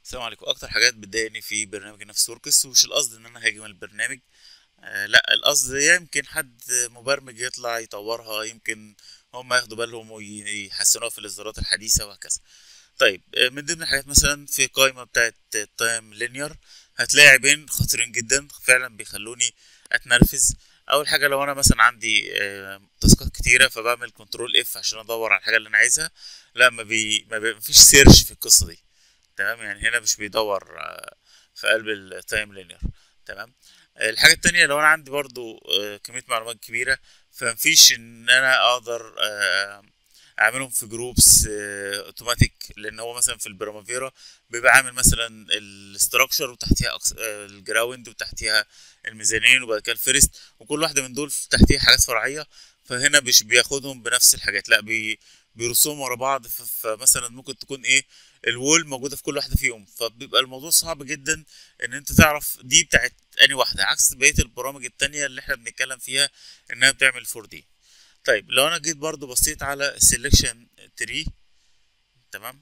السلام عليكم اكتر حاجات بتضايقني في برنامج نفس وركس ومش القصد ان انا هاجم البرنامج آه لا القصد يمكن حد مبرمج يطلع يطورها يمكن هم ياخدوا بالهم ويحسنوها في الاصدارات الحديثه وهكذا طيب آه، من ضمن الحاجات مثلا في قائمه بتاعه تايم لينير هتلاقي عيبين خطيرين جدا فعلا بيخلوني اتنرفز اول حاجه لو انا مثلا عندي آه، تاسكات كتيره فبعمل كنترول اف عشان ادور على الحاجه اللي انا عايزها لا ما بي ما بي- مفيش سيرش في القصه دي تمام يعني هنا مش بيدور آه، في قلب التايم لينير تمام آه، الحاجة التانية لو أنا عندي برضو آه، كمية معلومات كبيرة فمفيش إن أنا أقدر آه، أعملهم في جروبس اوتوماتيك لأن هو مثلا في البرامافيرا بيبقى عامل مثلا الاستراكشر وتحتيها الجراوند وتحتيها الميزانين وبعد كده الفيرست وكل واحدة من دول تحتيها حاجات فرعية فهنا مش بياخدهم بنفس الحاجات لا بي بيرسمهم ورا بعض ف- فمثلا ممكن تكون ايه الوول موجوده في كل واحده فيهم فبيبقى الموضوع صعب جدا ان انت تعرف دي بتاعت اني واحده عكس بقيه البرامج التانية اللي احنا بنتكلم فيها انها بتعمل 4 دي طيب لو انا جيت برضو بصيت على السلكشن تري تمام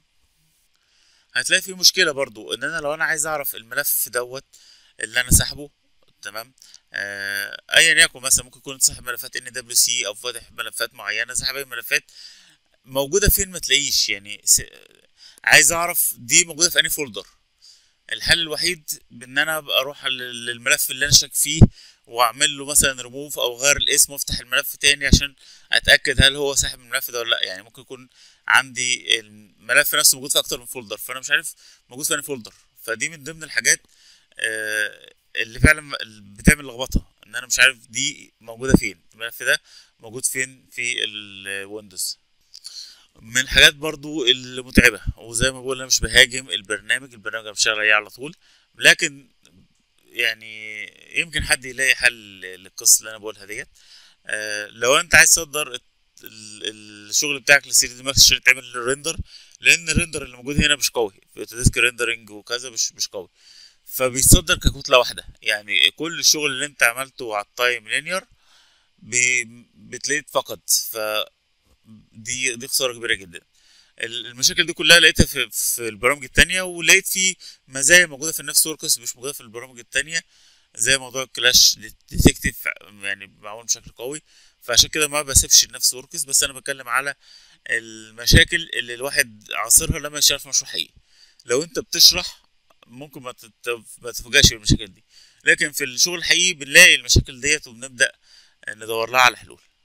هتلاقي في مشكله برضو ان انا لو انا عايز اعرف الملف دوت اللي انا ساحبه تمام آه ايا يكن مثلا ممكن يكون ساحب ملفات ان دبليو سي او فاتح ملفات معينه ساحب اي ملفات موجوده فين ما تلاقيش يعني س... عايز اعرف دي موجوده في انهي فولدر الحل الوحيد بان انا ابقى اروح لل- للملف اللي انا شاك فيه واعمل له مثلا ريموف او غير الاسم وافتح الملف تاني عشان اتاكد هل هو ساحب الملف ده ولا لا يعني ممكن يكون عندي الملف نفسه موجود في اكتر من فولدر فانا مش عارف موجود في انهي فولدر فدي من ضمن الحاجات آه، اللي فعلا بتعمل لخبطه ان انا مش عارف دي موجوده فين الملف ده موجود فين في الويندوز من الحاجات برضو المتعبة وزي ما بقول انا مش بهاجم البرنامج البرنامج انا بشتغل عليه على طول لكن يعني يمكن حد يلاقي حل للقصة اللي انا بقولها ديت آه لو انت عايز تصدر ال- ال- الشغل بتاعك للسي دي ماكس عشان تعمل ريندر لان الريندر اللي موجود هنا مش قوي في اوتوديسك ريندرنج وكذا مش مش قوي فبيصدر ككتلة واحدة يعني كل الشغل اللي انت عملته على التايم لينير بي- بتلاقيه اتفقد ف دي دي خساره كبيره جدا ال- المشاكل دي كلها لقيتها في, في البرامج التانية ولقيت في مزايا موجوده في نفس وركس مش موجوده في البرامج التانية زي موضوع الكلاش ديتكتيف يعني معمول بشكل قوي فعشان كده ما بسيبش نفس وركس بس انا بتكلم على المشاكل اللي الواحد عاصرها لما يشتغل في مشروع حقيقي لو انت بتشرح ممكن ما تت- ما تفوجئش بالمشاكل دي لكن في الشغل الحقيقي بنلاقي المشاكل ديت وبنبدا ندور لها على حلول